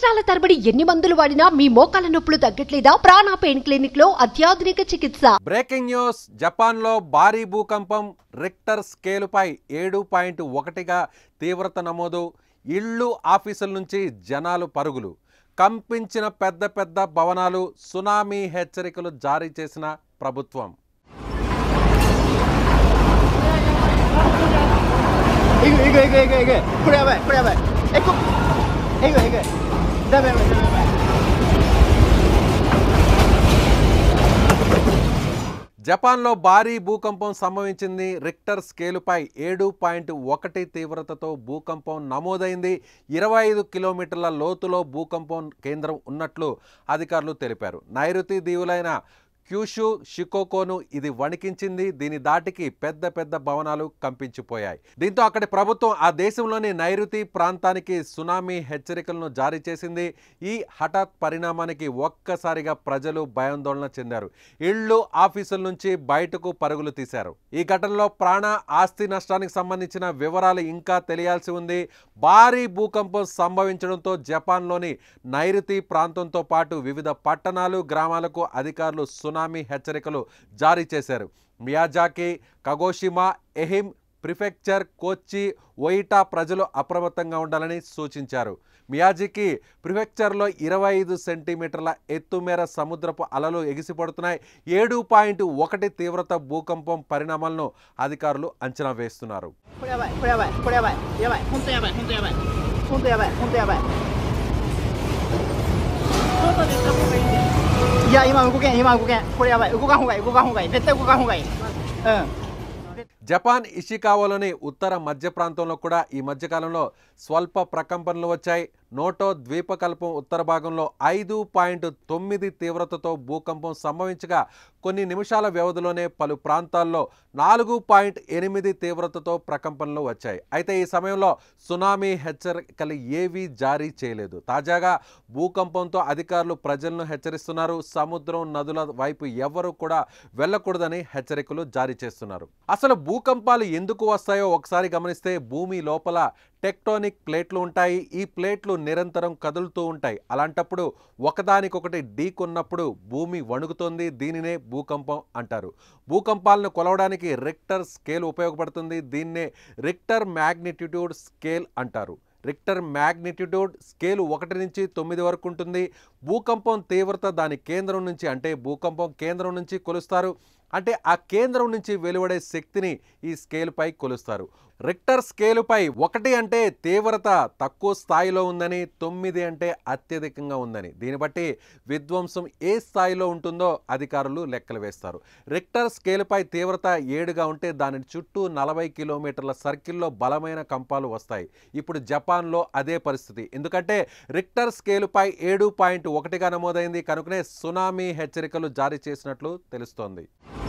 సంవత్సరాల తరబడి ఎన్ని మందులు వాడినా మీ మోకాల నొప్పులు తగ్గట్లేదా ప్రాణ పెయిన్ క్లినిక్ లో అత్యాధునిక చికిత్స బ్రేకింగ్ న్యూస్ జపాన్లో భారీ భూకంపం రిక్టర్ స్కేలుపై ఏడు పాయింట్ ఒకటిగా తీవ్రత నమోదు ఇళ్ళు ఆఫీసుల నుంచి జనాలు పరుగులు కంపించిన పెద్ద పెద్ద భవనాలు సునామీ హెచ్చరికలు జారీ చేసిన ప్రభుత్వం えぐいえぐいえぐいえぐいえぐいこれやばいこれやばいえこえぐいえぐいダメやばいダメやばい జపాన్లో భారీ భూకంపం సంభవించింది రిక్టర్ స్కేలుపై ఏడు పాయింట్ ఒకటి తీవ్రతతో భూకంపం నమోదైంది ఇరవై ఐదు కిలోమీటర్ల లోతులో భూకంపం కేంద్రం ఉన్నట్లు అధికారులు తెలిపారు నైరుతి దీవులైన క్యూషు షికోకోను ఇది వణికించింది దీని దాటికి పెద్ద పెద్ద భవనాలు కంపించిపోయాయి దీంతో అక్కడి ప్రభుత్వం ఆ దేశంలోని నైరుతి ప్రాంతానికి సునామీ హెచ్చరికలను జారీ చేసింది ఈ హఠాత్ పరిణామానికి ఒక్కసారిగా ప్రజలు భయాందోళన చెందారు ఇళ్ళు ఆఫీసుల నుంచి బయటకు పరుగులు తీశారు ఈ ఘటనలో ప్రాణ ఆస్తి నష్టానికి సంబంధించిన వివరాలు ఇంకా తెలియాల్సి ఉంది భారీ భూకంపం సంభవించడంతో జపాన్లోని నైరుతి ప్రాంతంతో పాటు వివిధ పట్టణాలు గ్రామాలకు అధికారులు సునామీ హెచ్చరికలు జారీ చేశారు Miyazaki Kagoshima Ehime prefecture Kochi Oita ప్రజలు అప్రమత్తంగా ఉండాలని సూచించారు మియాజికి ప్రిఫెక్చర్లో ఇరవై ఐదు సెంటీమీటర్ల ఎత్తు మేర సముద్రపు అలలు ఎగిసిపడుతున్నాయి ఏడు పాయింట్ ఒకటి తీవ్రత భూకంపం పరిణామాలను అధికారులు అంచనా వేస్తున్నారు これやばいこれやばいこれやばいやばい本当やばい本当やばい本当やばい本当やばい外でした方がいいんでいや今動けん今動けんこれやばい動かん方がいい動かん方がいい絶対動かん方がいいうん జపాన్ ఇషికావాలోని ఉత్తర మధ్య ప్రాంతంలో కూడా ఈ మధ్యకాలంలో స్వల్ప ప్రకంపనలు వచ్చాయి నోటో ద్వీపకల్పం ఉత్తర భాగంలో ఐదు పాయింట్ తొమ్మిది తీవ్రతతో భూకంపం సంభవించగా కొన్ని నిమిషాల వ్యవధిలోనే పలు ప్రాంతాల్లో నాలుగు పాయింట్ ఎనిమిది తీవ్రతతో ప్రకంపనలు వచ్చాయి అయితే ఈ సమయంలో సునామీ హెచ్చరికలు ఏవీ జారీ చేయలేదు తాజాగా భూకంపంతో అధికారులు ప్రజలను హెచ్చరిస్తున్నారు సముద్రం నదుల వైపు ఎవరు కూడా వెళ్ళకూడదని హెచ్చరికలు జారీ చేస్తున్నారు అసలు భూకంపాలు ఎందుకు వస్తాయో ఒకసారి గమనిస్తే భూమి లోపల టెక్టోనిక్ ప్లేట్లు ఉంటాయి ఈ ప్లేట్లు నిరంతరం కదులుతూ ఉంటాయి అలాంటప్పుడు ఒకదానికొకటి ఢీకొన్నప్పుడు భూమి వణుకుతుంది దీనినే భూకంపం అంటారు భూకంపాలను కొలవడానికి రిక్టర్ స్కేల్ ఉపయోగపడుతుంది దీన్నే రిక్టర్ మ్యాగ్నిట్యూడ్ స్కేల్ అంటారు రిక్టర్ మ్యాగ్నిట్యూడ్ స్కేల్ ఒకటి నుంచి తొమ్మిది వరకు ఉంటుంది భూకంపం తీవ్రత దాని కేంద్రం నుంచి అంటే భూకంపం కేంద్రం నుంచి కొలుస్తారు అంటే ఆ కేంద్రం నుంచి వెలువడే శక్తిని ఈ స్కేల్పై కొలుస్తారు రిక్టర్ స్కేలుపై ఒకటి అంటే తీవ్రత తక్కువ స్థాయిలో ఉందని తొమ్మిది అంటే అత్యధికంగా ఉందని దీన్ని బట్టి విధ్వంసం ఏ స్థాయిలో ఉంటుందో అధికారులు లెక్కలు వేస్తారు రిక్టర్ స్కేలుపై తీవ్రత ఏడుగా ఉంటే దాని చుట్టూ నలభై కిలోమీటర్ల సర్కిల్లో బలమైన కంపాలు వస్తాయి ఇప్పుడు జపాన్లో అదే పరిస్థితి ఎందుకంటే రిక్టర్ స్కేలుపై ఏడు పాయింట్ ఒకటిగా నమోదైంది కనుకనే సునామీ హెచ్చరికలు జారీ చేసినట్లు తెలుస్తోంది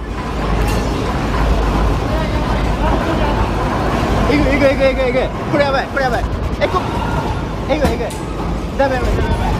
えぐいえぐいえぐいえぐいえぐいこれやばいこれやばいえこえぐいえぐいダメやばいダメやばい